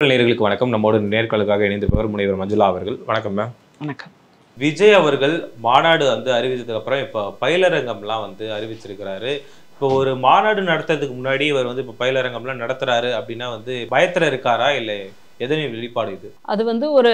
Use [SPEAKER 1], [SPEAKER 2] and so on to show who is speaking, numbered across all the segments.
[SPEAKER 1] நேயர்களுக்கு வணக்கம் நம்மோடு நேர்காணலுக்காக இணைந்திருப்பவர் முனைவர் மஞ்சுளா அவர்கள் வணக்கம் மேம்
[SPEAKER 2] வணக்கம்
[SPEAKER 1] விஜய் அவர்கள் மாநாடு வந்து அறிவிச்சதுக்கு அப்புறம் இப்போ பயிலரங்கம்லாம் வந்து அறிவிச்சிருக்கிறாரு இப்போ ஒரு மாநாடு நடத்துறதுக்கு முன்னாடி இவர் வந்து இப்போ பயிலரங்கம்லாம் நடத்துறாரு அப்படின்னா வந்து பயத்துல இருக்காரா இல்லை எதனை வெளிப்பாடு இது
[SPEAKER 2] அது வந்து ஒரு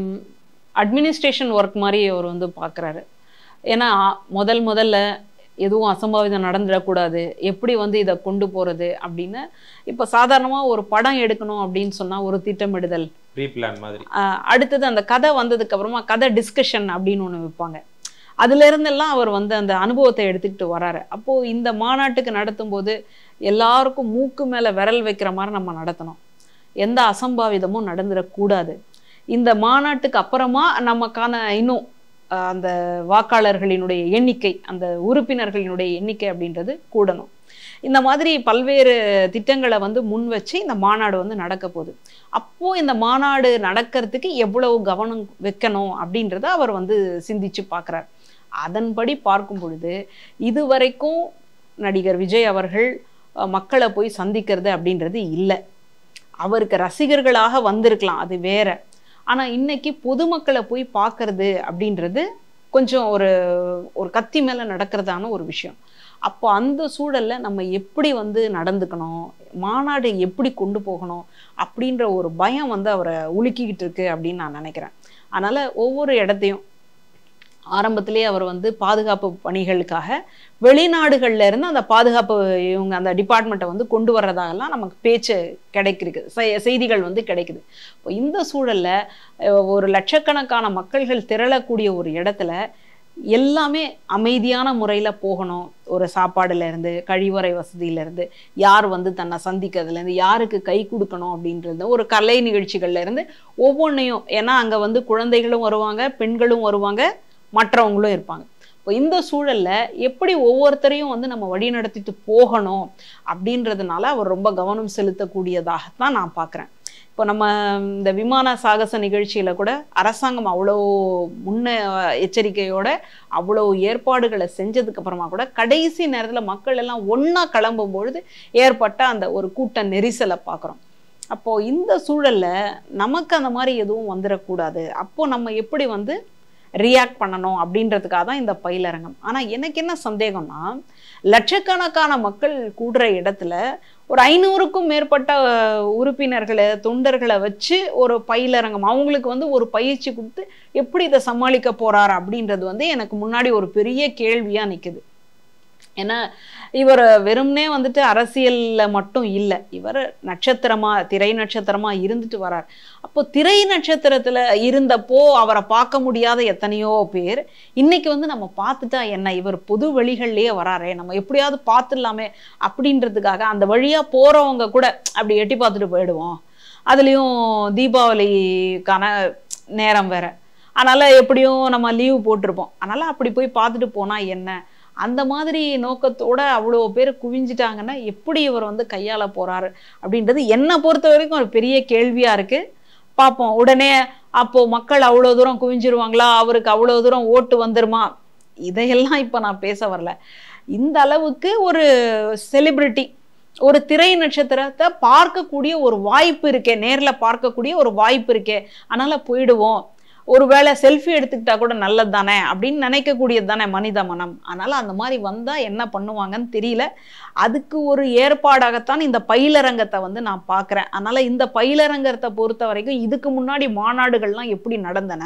[SPEAKER 2] அட்மினிஸ்ட்ரேஷன் ஒர்க் மாதிரி அவர் வந்து பார்க்குறாரு ஏன்னா முதல் முதல்ல எதுவும் அசம்பாவிதம் நடந்துடக்கூடாது எப்படி வந்து இதை கொண்டு போகிறது அப்படின்னு இப்போ சாதாரணமாக ஒரு படம் எடுக்கணும் அப்படின்னு சொன்னால் ஒரு திட்டமிடுதல்
[SPEAKER 1] ப்ரீ பிளான் மாதிரி
[SPEAKER 2] ஆஹ் அடுத்தது அந்த கதை வந்ததுக்கு அப்புறமா கதை டிஸ்கஷன் அப்படின்னு ஒன்று வைப்பாங்க அதுல இருந்தெல்லாம் அவர் வந்து அந்த அனுபவத்தை எடுத்துக்கிட்டு வராரு அப்போ இந்த மாநாட்டுக்கு நடத்தும் போது எல்லாருக்கும் மூக்கு மேல விரல் வைக்கிற மாதிரி நம்ம நடத்தணும் எந்த அசம்பாவிதமும் நடந்துடக்கூடாது இந்த மாநாட்டுக்கு அப்புறமா நமக்கான இன்னும் ஆஹ் அந்த வாக்காளர்களினுடைய எண்ணிக்கை அந்த உறுப்பினர்களினுடைய எண்ணிக்கை அப்படின்றது கூடணும் இந்த மாதிரி பல்வேறு திட்டங்களை வந்து முன் வச்சு இந்த மாநாடு வந்து நடக்க போகுது அப்போ இந்த மாநாடு நடக்கிறதுக்கு எவ்வளவு கவனம் வைக்கணும் அப்படின்றத அவர் வந்து சிந்திச்சு பார்க்குறார் அதன்படி பார்க்கும் பொழுது இதுவரைக்கும் நடிகர் விஜய் அவர்கள் அஹ், மக்களை போய் சந்திக்கிறது அப்படின்றது இல்லை அவருக்கு ரசிகர்களாக வந்திருக்கலாம் அது வேற ஆனா இன்னைக்கு பொதுமக்களை போய் பார்க்கறது அப்படின்றது கொஞ்சம் ஒரு ஒரு கத்தி மேல நடக்கிறதான ஒரு விஷயம் அப்போ அந்த சூழல்ல நம்ம எப்படி வந்து நடந்துக்கணும் மாநாடு எப்படி கொண்டு போகணும் அப்படின்ற ஒரு பயம் வந்து அவரை உலுக்கிக்கிட்டு இருக்கு அப்படின்னு நான் நினைக்கிறேன் அதனால ஒவ்வொரு இடத்தையும் ஆரம்பத்திலே அவர் வந்து பாதுகாப்பு பணிகளுக்காக வெளிநாடுகள்ல இருந்து அந்த பாதுகாப்பு இவங்க அந்த டிபார்ட்மெண்ட்டை வந்து கொண்டு வர்றதாகலாம் நமக்கு பேச்சு கிடைக்கிறது செ- செய்திகள் வந்து கிடைக்குது இப்போ இந்த சூழல்ல அஹ், ஒரு லட்சக்கணக்கான மக்கள்கள் திரளக்கூடிய ஒரு இடத்துல எல்லாமே அமைதியான முறையில் போகணும் ஒரு சாப்பாடுல இருந்து கழிவறை வசதியில இருந்து யார் வந்து தன்னை சந்திக்கிறதுல இருந்து யாருக்கு கை கொடுக்கணும் அப்படின்றது ஒரு கலை நிகழ்ச்சிகள்ல இருந்து ஒவ்வொன்றையும் ஏன்னா அங்க வந்து குழந்தைகளும் வருவாங்க பெண்களும் வருவாங்க மற்றவங்களும் இருப்பாங்க இப்போ இந்த சூழல்ல எப்படி ஒவ்வொருத்தரையும் வந்து நம்ம வழி நடத்திட்டு போகணும் அப்படின்றதுனால அவர் ரொம்ப கவனம் செலுத்தக்கூடியதாகத்தான் நான் பார்க்குறேன் இப்போ நம்ம இந்த விமான சாகச நிகழ்ச்சியில கூட அரசாங்கம் அவ்வளோ முன்ன எச்சரிக்கையோட அவ்வளோ ஏற்பாடுகளை செஞ்சதுக்கு அப்புறமா கூட கடைசி நேரத்துல மக்கள் எல்லாம் ஒண்ணா கிளம்பும் பொழுது ஏற்பட்ட அந்த ஒரு கூட்ட நெரிசலை பார்க்குறோம் அப்போ இந்த சூழல்ல நமக்கு அந்த மாதிரி எதுவும் வந்துடக்கூடாது அப்போ நம்ம எப்படி வந்து ரியாக்ட் பண்ணணும் அப்படின்றதுக்காக தான் இந்த பயிலரங்கம் ஆனா எனக்கு என்ன சந்தேகம்னா லட்சக்கணக்கான மக்கள் கூடுற இடத்துல ஒரு ஐநூறுக்கும் மேற்பட்ட அஹ், உறுப்பினர்களை தொண்டர்களை வச்சு ஒரு பயிலரங்கம் அவங்களுக்கு வந்து ஒரு பயிற்சி கொடுத்து எப்படி இதை சமாளிக்க போறாரு அப்படின்றது வந்து எனக்கு முன்னாடி ஒரு பெரிய கேள்வியா நிக்குது ஏன்னா இவர் வெறும்னே வந்துட்டு அரசியல்ல மட்டும் இல்லை இவர் நட்சத்திரமா திரை நட்சத்திரமா இருந்துட்டு வரார் அப்போ திரை நட்சத்திரத்துல இருந்தப்போ அவரை பார்க்க முடியாத எத்தனையோ பேர் இன்னைக்கு வந்து நம்ம பார்த்துட்டா என்ன இவர் பொது வழிகள்லயே வராரே நம்ம எப்படியாவது பார்த்துடலாமே அப்படின்றதுக்காக அந்த வழியா போறவங்க கூட அப்படி எட்டி பார்த்துட்டு போயிடுவோம் அதுலயும் தீபாவளிக்கான நேரம் வேற அதனால எப்படியும் நம்ம லீவு போட்டிருப்போம் அதனால அப்படி போய் பார்த்துட்டு போனா என்ன அந்த மாதிரி நோக்கத்தோட அவ்வளோ பேர் குவிஞ்சிட்டாங்கன்னா எப்படி இவர் வந்து கையாள போறாரு அப்படின்றது என்னை பொறுத்த வரைக்கும் ஒரு பெரிய கேள்வியா இருக்கு பார்ப்போம் உடனே அப்போ மக்கள் அவ்வளோ தூரம் குவிஞ்சிருவாங்களா அவருக்கு அவ்வளோ தூரம் ஓட்டு வந்துருமா இதையெல்லாம் இப்போ நான் பேச வரல இந்த அளவுக்கு ஒரு செலிபிரிட்டி ஒரு திரை நட்சத்திரத்தை பார்க்கக்கூடிய ஒரு வாய்ப்பு இருக்கே நேர்ல பார்க்கக்கூடிய ஒரு வாய்ப்பு இருக்கே அதனால போயிடுவோம் ஒருவேளை செல்ஃபி எடுத்துக்கிட்டா கூட நல்லது தானே அப்படின்னு நினைக்கக்கூடியது தானே மனித மனம் அதனால அந்த மாதிரி வந்தா என்ன பண்ணுவாங்கன்னு தெரியல அதுக்கு ஒரு ஏற்பாடாகத்தான் இந்த பயிலரங்கத்தை வந்து நான் பார்க்குறேன் அதனால இந்த பயிலரங்கத்தை பொறுத்த வரைக்கும் இதுக்கு முன்னாடி மாநாடுகள்லாம் எப்படி நடந்தன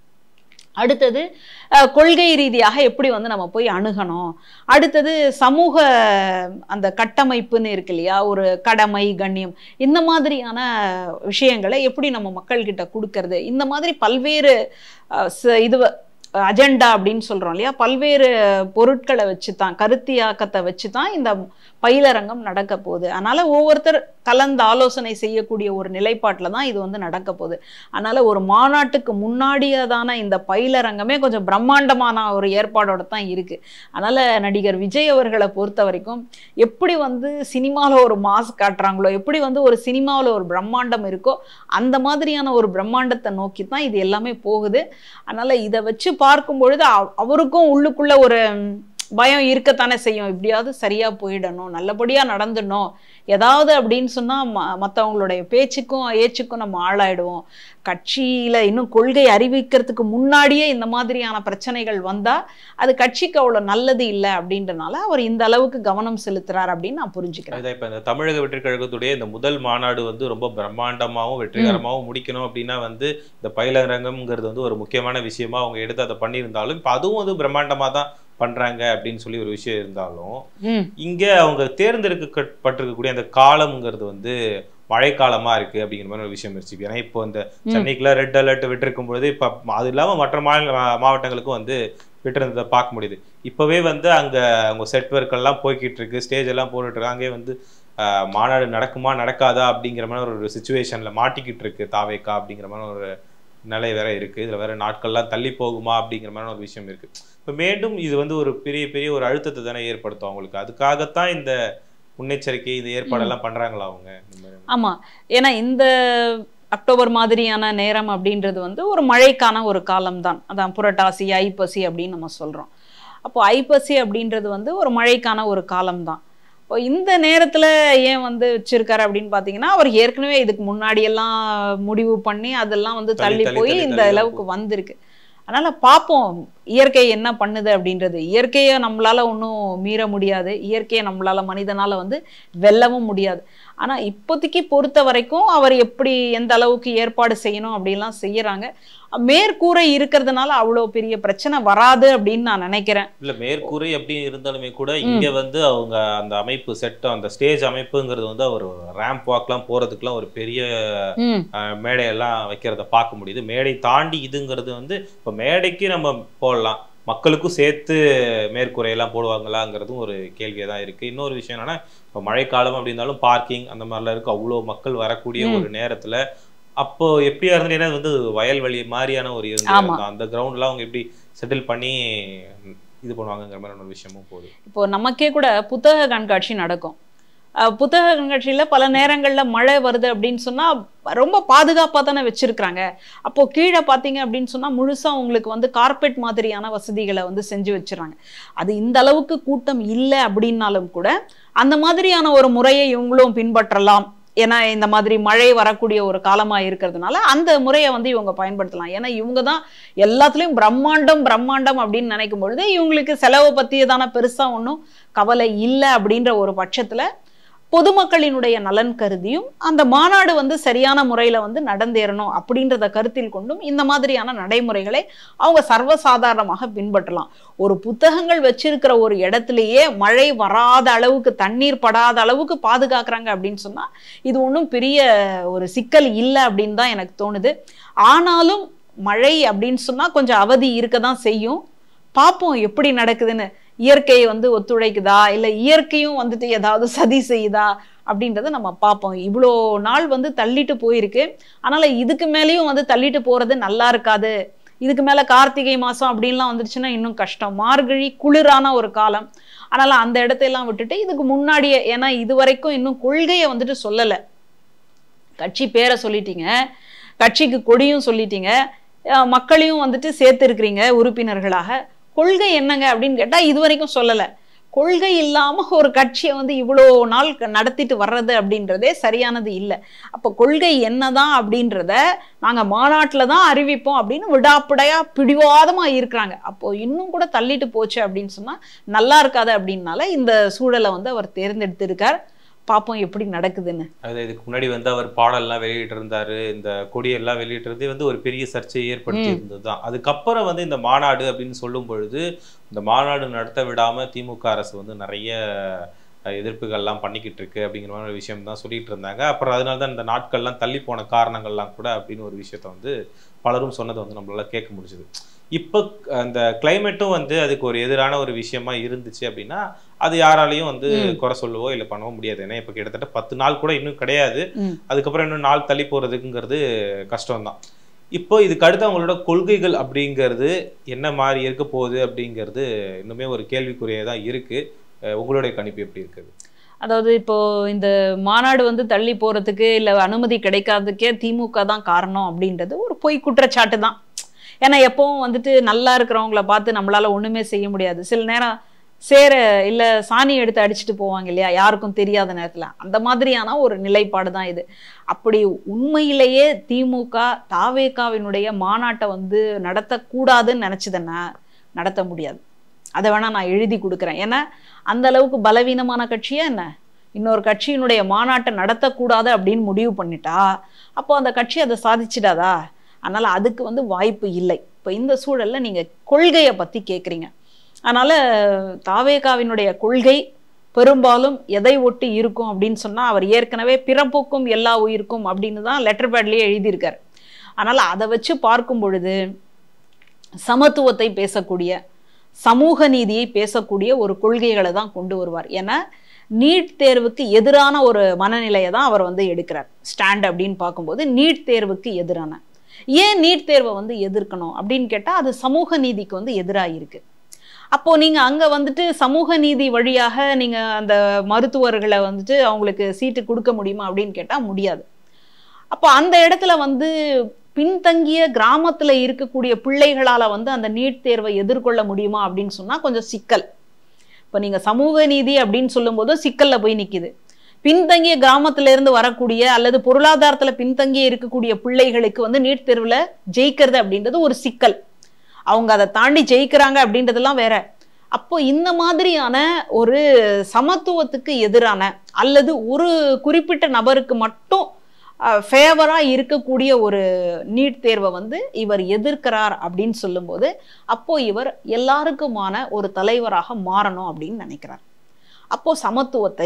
[SPEAKER 2] அடுத்தது அஹ், கொள்கை ரீதியாக எப்படி வந்து நம்ம போய் அணுகணும் அடுத்தது சமூக அந்த கட்டமைப்புன்னு இருக்கு இல்லையா ஒரு கடமை கண்ணியம் இந்த மாதிரியான விஷயங்களை எப்படி நம்ம மக்கள்கிட்ட கொடுக்கறது இந்த மாதிரி பல்வேறு அஹ், ச- இது அஜெண்டா அப்படின்னு சொல்றோம் இல்லையா பல்வேறு பொருட்களை வச்சு தான் கருத்தியாக்கத்தை வச்சு தான் இந்த பயிலரங்கம் நடக்க போகுது அதனால ஒவ்வொருத்தர் கலந்து ஆலோசனை செய்யக்கூடிய ஒரு நிலைப்பாட்டில் தான் இது வந்து நடக்க போகுது அதனால ஒரு மாநாட்டுக்கு முன்னாடியதான இந்த பயிலரங்கமே கொஞ்சம் பிரம்மாண்டமான ஒரு ஏற்பாடோட தான் இருக்கு அதனால நடிகர் விஜய் அவர்களை பொறுத்த வரைக்கும் எப்படி வந்து சினிமாவில் ஒரு மாஸ் காட்டுறாங்களோ எப்படி வந்து ஒரு சினிமாவில் ஒரு பிரம்மாண்டம் இருக்கோ அந்த மாதிரியான ஒரு பிரம்மாண்டத்தை நோக்கி தான் இது எல்லாமே போகுது அதனால இதை வச்சு பார்க்கும் பொழுது அவ- அவருக்கும் உள்ளுக்குள்ள ஒரு ம், பயம் இருக்கத்தானே செய்யும் எப்படியாவது சரியா போயிடணும் நல்லபடியா நடந்துடணும் ஏதாவது அப்படின்னு சொன்னா ம மற்றவங்களுடைய பேச்சுக்கும் ஏச்சுக்கும் நம்ம ஆளாயிடுவோம் கட்சியில இன்னும் கொள்கை அறிவிக்கிறதுக்கு முன்னாடியே இந்த மாதிரியான பிரச்சனைகள் வந்தா அது கட்சிக்கு அவ்வளவு நல்லது இல்லை அப்படின்றனால அவர் இந்த அளவுக்கு கவனம் செலுத்துறார் அப்படின்னு நான் புரிஞ்சுக்கிறேன்
[SPEAKER 1] அதான் இப்ப இந்த தமிழக வெற்றி கழகத்துடைய இந்த முதல் மாநாடு வந்து ரொம்ப பிரம்மாண்டமாவும் வெற்றிகரமாவும் முடிக்கணும் அப்படின்னா வந்து இந்த பயிலரங்கம்ங்கிறது வந்து ஒரு முக்கியமான விஷயமா அவங்க எடுத்து அதை பண்ணியிருந்தாலும் இப்ப அதுவும் வந்து பிரம்மாண்டமா தான் பண்றாங்க அப்படின்னு சொல்லி ஒரு விஷயம் இருந்தாலும்
[SPEAKER 2] ம்
[SPEAKER 1] இங்க அவங்க தேர்ந்தெடுக்கப்பட்டிருக்கக்கூடிய அந்த காலம்ங்கிறது வந்து மழைக்காலமா இருக்கு அப்படிங்கிற மாதிரி ஒரு விஷயம் இருந்துச்சு ஏன்னா இப்போ இந்த சென்னைக்குலாம் ரெட் அலர்ட் விட்டிருக்கும் பொழுது இப்ப அது இல்லாம மற்ற மாநில மாவட்டங்களுக்கும் வந்து விட்டிருந்ததை பார்க்க முடியுது இப்பவே வந்து அங்க அவங்க செட் ஒர்க் எல்லாம் போய்கிட்டு இருக்கு ஸ்டேஜ் எல்லாம் போட்டுட்டு இருக்காங்க அங்கே வந்து ஆஹ், மாநாடு நடக்குமா நடக்காதா அப்படிங்கிற மாதிரி ஒரு சுச்சுவேஷன்ல மாட்டிக்கிட்டு இருக்கு தாவேக்கா அப்படிங்கிற மாதிரி ஒரு நிலை வேற இருக்கு இதுல வேற நாட்கள்லாம் தள்ளி போகுமா அப்படிங்கிற மாதிரி ஒரு விஷயம் இருக்கு இப்போ மீண்டும் இது வந்து ஒரு பெரிய பெரிய ஒரு அழுத்தத்தை தானே ஏற்படுத்தும் அவங்களுக்கு அதுக்காகத்தான் இந்த முன்னெச்சரிக்கை இந்த ஏற்பாடெல்லாம் பண்றாங்களா அவங்க இந்த மாதிரி?
[SPEAKER 2] ஆமா ஏன்னா இந்த அக்டோபர் மாதிரியான நேரம் அப்படின்றது வந்து ஒரு மழைக்கான ஒரு காலம்தான் அதான் புரட்டாசி ஐப்பசி அப்படின்னு நம்ம சொல்றோம் அப்போ ஐப்பசி அப்படின்றது வந்து ஒரு மழைக்கான ஒரு காலம்தான் இப்போ இந்த நேரத்துல ஏன் வந்து வச்சிருக்காரு அப்படின்னு பாத்தீங்கன்னா அவர் ஏற்கனவே இதுக்கு முன்னாடி எல்லாம் முடிவு பண்ணி அதெல்லாம் வந்து
[SPEAKER 1] தள்ளி,
[SPEAKER 2] தள்ளி
[SPEAKER 1] தள்ளி,
[SPEAKER 2] போய்
[SPEAKER 1] தள்ளி,
[SPEAKER 2] இந்த
[SPEAKER 1] தள்ளி தான்
[SPEAKER 2] அளவுக்கு வந்திருக்கு அதனால பார்ப்போம் இயற்கை என்ன பண்ணுது அப்படின்றது இயற்கையை நம்மளால ஒன்றும் மீற முடியாது இயற்கையை நம்மளால மனிதனால வந்து வெல்லவும் முடியாது ஆனா இப்போதைக்கு பொறுத்த வரைக்கும் அவர் எப்படி எந்த அளவுக்கு ஏற்பாடு செய்யணும் அப்படிலாம் செய்யறாங்க மேற்கூரை இருக்கிறதுனால அவ்வளோ பெரிய பிரச்சனை வராது அப்படின்னு நான் நினைக்கிறேன்
[SPEAKER 1] இல்ல மேற்கூரை எப்படி இருந்தாலுமே கூட இங்க வந்து அவங்க அந்த அமைப்பு செட் அந்த ஸ்டேஜ் அமைப்புங்கிறது வந்து ஒரு ரேம்ப் வாக்லாம் போறதுக்குலாம் ஒரு பெரிய
[SPEAKER 2] ம்
[SPEAKER 1] அஹ், மேடையெல்லாம் வைக்கிறத பார்க்க முடியுது மேடை தாண்டி இதுங்கிறது வந்து இப்போ மேடைக்கு நம்ம போடலாம் மக்களுக்கும் சேர்த்து மேற்கூரையெல்லாம் போடுவாங்களாங்கிறதும் ஒரு கேள்வியாக தான் இருக்கு இன்னொரு விஷயம் என்னன்னா இப்போ மழைக்காலம் அப்படி இருந்தாலும் பார்க்கிங் அந்த மாதிரிலாம் இருக்கு அவ்வளோ மக்கள் வரக்கூடிய
[SPEAKER 2] ம்.
[SPEAKER 1] ஒரு நேரத்துல அப்போ எப்படியா இருந்து ஏன்னா இது வந்து வயல்வெளி மாதிரியான ஒரு இருந்த
[SPEAKER 2] ஆமா.
[SPEAKER 1] இடம் தான். அந்த கிரவுண்ட்லாம் அவங்க எப்படி செட்டில் பண்ணி இது பண்ணுவாங்கங்கிற மாதிரி ஒரு விஷயமும் போகுது
[SPEAKER 2] இப்போ நமக்கே கூட புத்தக கண்காட்சி நடக்கும் அஹ் புத்தக கண்காட்சியில பல நேரங்கள்ல மழை வருது அப்படின்னு சொன்னா ரொம்ப பாதுகாப்பா தானே வச்சிருக்கிறாங்க அப்போ கீழே பாத்தீங்க அப்படின்னு சொன்னா முழுசா உங்களுக்கு வந்து கார்பெட் மாதிரியான வசதிகளை வந்து செஞ்சு வச்சிடறாங்க அது இந்த அளவுக்கு கூட்டம் இல்லை அப்படின்னாலும் கூட அந்த மாதிரியான ஒரு முறையை இவங்களும் பின்பற்றலாம் ஏன்னா இந்த மாதிரி மழை வரக்கூடிய ஒரு காலமா இருக்கிறதுனால அந்த முறையை வந்து இவங்க பயன்படுத்தலாம் ஏன்னா இவங்க தான் எல்லாத்துலயும் பிரம்மாண்டம் பிரம்மாண்டம் அப்படின்னு நினைக்கும் பொழுது இவங்களுக்கு செலவை பத்தியதான பெருசா ஒன்றும் கவலை இல்லை அப்படின்ற ஒரு பட்சத்துல பொதுமக்களினுடைய நலன் கருதியும் அந்த மாநாடு வந்து சரியான முறையில வந்து நடந்தேறணும் அப்படின்றத கருத்தில் கொண்டும் இந்த மாதிரியான நடைமுறைகளை அவங்க சர்வசாதாரணமாக பின்பற்றலாம் ஒரு புத்தகங்கள் வச்சிருக்கிற ஒரு இடத்துலயே மழை வராத அளவுக்கு தண்ணீர் படாத அளவுக்கு பாதுகாக்கிறாங்க அப்படின்னு சொன்னா இது ஒன்றும் பெரிய ஒரு சிக்கல் இல்லை அப்படின்னு தான் எனக்கு தோணுது ஆனாலும் மழை அப்படின்னு சொன்னா கொஞ்சம் அவதி இருக்க தான் செய்யும் பார்ப்போம் எப்படி நடக்குதுன்னு இயற்கை வந்து ஒத்துழைக்குதா இல்லை இயற்கையும் வந்துட்டு ஏதாவது சதி செய்யுதா அப்படின்றத நம்ம பார்ப்போம் இவ்வளோ நாள் வந்து தள்ளிட்டு போயிருக்கு அதனால இதுக்கு மேலேயும் வந்து தள்ளிட்டு போறது நல்லா இருக்காது இதுக்கு மேல கார்த்திகை மாசம் அப்படின்லாம் வந்துருச்சுன்னா இன்னும் கஷ்டம் மார்கழி குளிரான ஒரு காலம் அதனால அந்த இடத்தையெல்லாம் விட்டுட்டு இதுக்கு முன்னாடியே ஏன்னா இது வரைக்கும் இன்னும் கொள்கையை வந்துட்டு சொல்லலை கட்சி பேரை சொல்லிட்டீங்க கட்சிக்கு கொடியும் சொல்லிட்டீங்க அஹ் மக்களையும் வந்துட்டு சேர்த்துருக்கிறீங்க உறுப்பினர்களாக கொள்கை என்னங்க அப்படின்னு கேட்டா இது வரைக்கும் சொல்லலை கொள்கை இல்லாம ஒரு கட்சியை வந்து இவ்வளோ நாள் க- நடத்திட்டு வர்றது அப்படின்றதே சரியானது இல்லை அப்போ கொள்கை என்னதான் அப்படின்றத நாங்க மாநாட்டில் தான் அறிவிப்போம் அப்படின்னு விடாப்பிடையா பிடிவாதமா இருக்கிறாங்க அப்போ இன்னும் கூட தள்ளிட்டு போச்சு அப்படின்னு சொன்னா நல்லா இருக்காது அப்படின்னால இந்த சூழலை வந்து அவர் தேர்ந்தெடுத்திருக்கார் பார்ப்போம் எப்படி நடக்குதுன்னு
[SPEAKER 1] அது இதுக்கு முன்னாடி வந்து அவர் பாடல்லாம் வெளியிட்டு இருந்தாரு இந்த கொடியெல்லாம் வெளியிட்டிருந்தே வந்து ஒரு பெரிய சர்ச்சையை ஏற்படுத்தி
[SPEAKER 2] ம்.
[SPEAKER 1] இருந்தது தான் அதுக்கப்புறம் வந்து இந்த மாநாடு அப்படின்னு சொல்லும் பொழுது இந்த மாநாடு நடத்த விடாம திமுக அரசு வந்து நிறைய அஹ், எதிர்ப்புகள்லாம் பண்ணிக்கிட்டு இருக்கு அப்படிங்கிற மாதிரி ஒரு விஷயம் தான் சொல்லிட்டு இருந்தாங்க அப்புறம் அதனால தான் இந்த நாட்கள்லாம் தள்ளி போன காரணங்கள்லாம் கூட அப்படின்னு ஒரு விஷயத்த வந்து பலரும் சொன்னதை வந்து நம்மளால கேட்க முடிஞ்சுது இப்போ அந்த கிளைமேட்டும் வந்து அதுக்கு ஒரு எதிரான ஒரு விஷயமா இருந்துச்சு அப்படின்னா அது யாராலையும் வந்து
[SPEAKER 2] ம்.
[SPEAKER 1] குறை சொல்லவோ இல்லை பண்ணவோ முடியாது ஏன்னா இப்போ கிட்டத்தட்ட பத்து நாள் கூட இன்னும் கிடையாது
[SPEAKER 2] ம்.
[SPEAKER 1] அதுக்கப்புறம் இன்னும் நாள் தள்ளி போறதுக்குங்கிறது கஷ்டம்தான் இப்போ இதுக்கு அடுத்து அவங்களோட கொள்கைகள் அப்படிங்கிறது என்ன மாதிரி இருக்க போகுது அப்படிங்கிறது இன்னுமே ஒரு கேள்விக்குறியாக தான் இருக்கு அஹ் உங்களுடைய கணிப்பு எப்படி இருக்குது
[SPEAKER 2] அதாவது இப்போ இந்த மாநாடு வந்து தள்ளி போறதுக்கு இல்ல அனுமதி கிடைக்காததுக்கே திமுக தான் காரணம் அப்படின்றது ஒரு பொய் குற்றச்சாட்டு தான் ஏன்னா எப்பவும் வந்துட்டு நல்லா இருக்கிறவங்கள பார்த்து நம்மளால ஒண்ணுமே செய்ய முடியாது சில நேரம் சேர இல்ல சாணி எடுத்து அடிச்சுட்டு போவாங்க இல்லையா யாருக்கும் தெரியாத நேரத்துல அந்த மாதிரியான ஒரு நிலைப்பாடு தான் இது அப்படி உண்மையிலேயே திமுக தாவேகாவினுடைய மாநாட்டை வந்து நடத்தக்கூடாதுன்னு நினைச்சதுன்னா நடத்த முடியாது அதை வேணா நான் எழுதி கொடுக்குறேன் ஏன்னா அந்த அளவுக்கு பலவீனமான கட்சியா என்ன இன்னொரு கட்சியினுடைய மாநாட்டை நடத்தக்கூடாது அப்படின்னு முடிவு பண்ணிட்டா அப்போ அந்த கட்சி அதை சாதிச்சிடாதா அதனால அதுக்கு வந்து வாய்ப்பு இல்லை இப்போ இந்த சூழல்ல நீங்க கொள்கையை பத்தி கேட்குறீங்க அதனால தாவேகாவினுடைய கொள்கை பெரும்பாலும் எதை ஒட்டி இருக்கும் அப்படின்னு சொன்னா அவர் ஏற்கனவே பிறப்புக்கும் எல்லா உயிருக்கும் அப்படின்னு தான் லெட்டர் பேட்லயே எழுதியிருக்காரு அதனால அதை வச்சு பார்க்கும் பொழுது சமத்துவத்தை பேசக்கூடிய சமூக நீதியை பேசக்கூடிய ஒரு கொள்கைகளை தான் கொண்டு வருவார் ஏன்னா நீட் தேர்வுக்கு எதிரான ஒரு மனநிலையை தான் அவர் வந்து எடுக்கிறார் ஸ்டாண்ட் அப்படின்னு பார்க்கும்போது நீட் தேர்வுக்கு எதிரான ஏன் நீட் தேர்வை வந்து எதிர்க்கணும் அப்படின்னு கேட்டால் அது சமூக நீதிக்கு வந்து எதிராக இருக்கு அப்போ நீங்க அங்க வந்துட்டு சமூக நீதி வழியாக நீங்க அந்த மருத்துவர்களை வந்துட்டு அவங்களுக்கு சீட்டு கொடுக்க முடியுமா அப்படின்னு கேட்டா முடியாது அப்போ அந்த இடத்துல வந்து பின்தங்கிய கிராமத்துல இருக்கக்கூடிய பிள்ளைகளால வந்து அந்த நீட் தேர்வை எதிர்கொள்ள முடியுமா அப்படின்னு சொன்னா கொஞ்சம் சிக்கல் இப்போ நீங்க சமூக நீதி அப்படின்னு சொல்லும்போது சிக்கல்ல போய் நிக்குது பின்தங்கிய கிராமத்துல இருந்து வரக்கூடிய அல்லது பொருளாதாரத்துல பின்தங்கிய இருக்கக்கூடிய பிள்ளைகளுக்கு வந்து நீட் தேர்வுல ஜெயிக்கிறது அப்படின்றது ஒரு சிக்கல் அவங்க அதை தாண்டி ஜெயிக்கிறாங்க அப்படின்றதெல்லாம் வேற அப்போ இந்த மாதிரியான ஒரு சமத்துவத்துக்கு எதிரான அல்லது ஒரு குறிப்பிட்ட நபருக்கு மட்டும் ஃபேவரா இருக்கக்கூடிய ஒரு நீட் தேர்வை வந்து இவர் எதிர்க்கிறார் அப்படின்னு சொல்லும்போது அப்போ இவர் எல்லாருக்குமான ஒரு தலைவராக மாறணும் அப்படின்னு நினைக்கிறார் அப்போ சமத்துவத்தை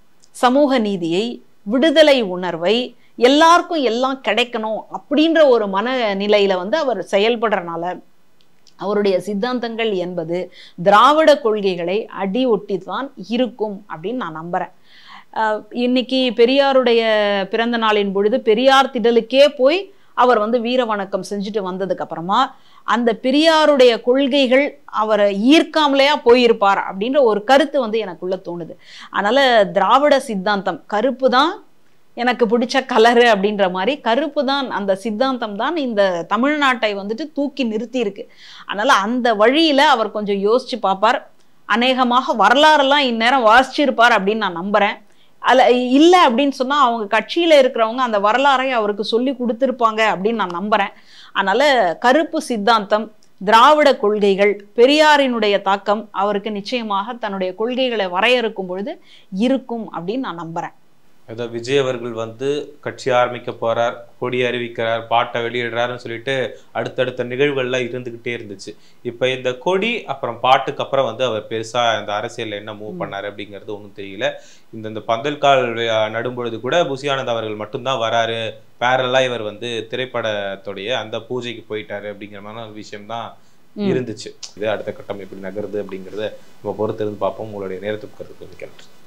[SPEAKER 2] சமூக நீதியை விடுதலை உணர்வை எல்லாருக்கும் எல்லாம் கிடைக்கணும் அப்படின்ற ஒரு மனநிலையில வந்து அவர் செயல்படுறனால அவருடைய சித்தாந்தங்கள் என்பது திராவிட கொள்கைகளை அடி ஒட்டி தான் இருக்கும் அப்படின்னு நான் நம்புறேன் ஆஹ் இன்னைக்கு பெரியாருடைய பிறந்த நாளின் பொழுது பெரியார் திடலுக்கே போய் அவர் வந்து வீர வணக்கம் செஞ்சுட்டு வந்ததுக்கு அப்புறமா அந்த பெரியாருடைய கொள்கைகள் அவரை ஈர்க்காமலையா போயிருப்பார் அப்படின்ற ஒரு கருத்து வந்து எனக்குள்ள தோணுது அதனால திராவிட சித்தாந்தம் கருப்பு தான் எனக்கு பிடிச்ச கலரு அப்படின்ற மாதிரி கருப்பு தான் அந்த சித்தாந்தம் தான் இந்த தமிழ்நாட்டை வந்துட்டு தூக்கி நிறுத்தி இருக்கு அதனால அந்த வழியில அவர் கொஞ்சம் யோசிச்சு பார்ப்பார் அநேகமாக வரலாறெல்லாம் இந்நேரம் வாசிச்சிருப்பார் அப்படின்னு நான் நம்புறேன் அல்ல இல்லை அப்படின்னு சொன்னா அவங்க கட்சியில இருக்கிறவங்க அந்த வரலாறை அவருக்கு சொல்லி கொடுத்துருப்பாங்க அப்படின்னு நான் நம்புறேன் அதனால கருப்பு சித்தாந்தம் திராவிட கொள்கைகள் பெரியாரினுடைய தாக்கம் அவருக்கு நிச்சயமாக தன்னுடைய கொள்கைகளை வரையறுக்கும் பொழுது இருக்கும் அப்படின்னு நான் நம்புறேன்
[SPEAKER 1] ஏதோ விஜய் அவர்கள் வந்து கட்சி ஆரம்பிக்க போறார் கொடி அறிவிக்கிறார் பாட்டை வெளியிடுறாருன்னு சொல்லிட்டு அடுத்தடுத்த நிகழ்வுகள்லாம் இருந்துகிட்டே இருந்துச்சு இப்போ இந்த கொடி அப்புறம் பாட்டுக்கு அப்புறம் வந்து அவர் பெருசா இந்த அரசியல்ல என்ன மூவ் பண்ணாரு அப்படிங்கிறது ஒன்றும் தெரியல இந்த இந்த பந்தல்கால் வே- நடும்பொழுது கூட புசியானந்த் அவர்கள் மட்டும்தான் வராரு பேரலா இவர் வந்து திரைப்படத்துடைய அந்த பூஜைக்கு போயிட்டாரு அப்படிங்கிற மாதிரி ஒரு விஷயம் தான்
[SPEAKER 2] ம்.
[SPEAKER 1] இருந்துச்சு இது அடுத்த கட்டம் எப்படி நகருது அப்படிங்கறத நம்ம பொறுத்திருந்து பார்ப்போம் உங்களுடைய நேரத்துக்கு கருத்து நன்றி